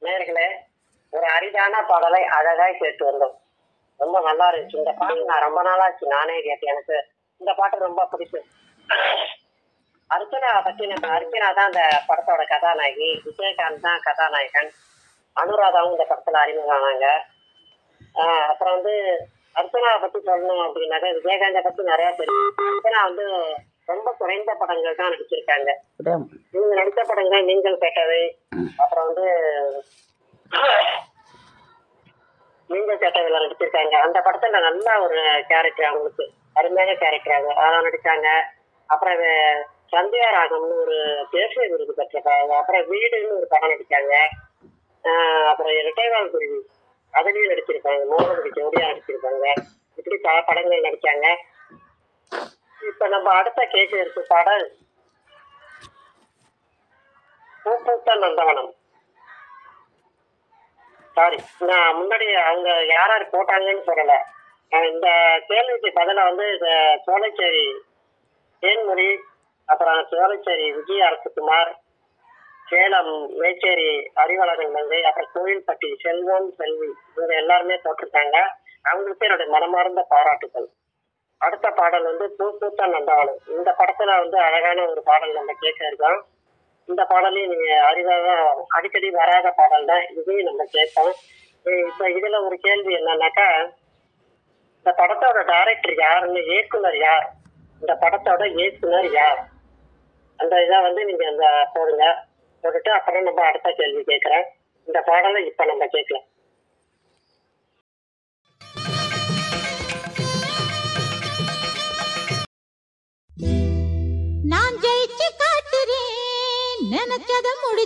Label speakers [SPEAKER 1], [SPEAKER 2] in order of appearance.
[SPEAKER 1] நேர்களே ஒரு அரிதான பாடலை அழகாய் கேட்டு வந்தோம் ரொம்ப நல்லா இருந்துச்சு இந்த பாட்டு நான் ரொம்ப நாளாச்சு நானே கேட்டேன் எனக்கு இந்த பாட்டு ரொம்ப பிடிக்கும் அர்ச்சனா பத்தி நம்ம அர்ச்சனா தான் இந்த படத்தோட கதாநாயகி விஜயகாந்த் தான் கதாநாயகன் அனுராதாவும் இந்த படத்துல அறிமுகமானாங்க ஆஹ் அப்புறம் வந்து அர்ச்சனாவை பத்தி சொல்லணும் அப்படின்னாக்க விஜயகாந்தை பத்தி நிறைய தெரியும் அர்ச்சனா வந்து ரொம்ப குறைந்த படங்கள் தான் நடிச்சிருக்காங்க
[SPEAKER 2] அப்படியே
[SPEAKER 1] நீங்க நடித்த படங்கள் நீங்கள் கேட்டவை அப்புறம் வந்து நீங்கள் கேட்டவைல நடிச்சிருக்காங்க அந்த படத்துல நல்ல ஒரு கேரக்டர் அவங்களுக்கு அருமையான கேரக்டர் அவங்க அதான் நடிச்சாங்க அப்புறம் வே- சந்தியா ராகம்னு ஒரு தேசிய விருது பெற்றிருக்காங்க அப்புறம் வீடுன்னு ஒரு படம் நடிச்சாங்க ஆஹ் அப்புறம் இரட்டைவால் குருவி அதுலயும் நடிச்சிருக்காங்க மோகனுக்கு ஜோடியா நடிச்சிருக்காங்க இப்படி பல படங்கள் நடிச்சாங்க இப்ப நம்ம அடுத்த கேட்க இருக்க பாடல் பூப்பூத்த நந்தவனம் சாரி நான் முன்னாடி அவங்க யார் யார் போட்டாங்கன்னு சொல்லல நான் இந்த கேள்விக்கு பதிலா வந்து இந்த சோலைச்சேரி தேன்மொழி அப்புறம் சோலைச்சேரி விஜய் அரசகுமார் சேலம் மேச்சேரி அறிவாளர்கள் மங்கை அப்புறம் கோயில்பட்டி செல்வம் செல்வி இவங்க எல்லாருமே போட்டிருக்காங்க அவங்களுக்கு என்னுடைய மனமார்ந்த பாராட்டுகள் அடுத்த பாடல் வந்து பூ பூத்த நந்தவனம் இந்த படத்துல வந்து அழகான ஒரு பாடல் நம்ம கேட்க இருக்கோம் இந்த பாடலையும் நீங்க அறிவாக அடிக்கடி வராத பாடல் தான் இதையும் நம்ம கேட்போம் இ- இப்ப இதுல ஒரு கேள்வி என்னன்னாக்கா இந்த படத்தோட டைரக்டர் யாருன்னு இயக்குனர் யார் இந்த படத்தோட இயக்குனர் யார் அந்த இதை வந்து நீங்க அந்த போடுங்க போட்டுட்டு அப்புறம் நம்ம அடுத்த கேள்வி கேட்கிறேன் இந்த பாடலை இப்ப நம்ம கேட்கலாம்
[SPEAKER 3] நான் ஜெயிச்சு காட்டுறேன் நினைச்சத முடி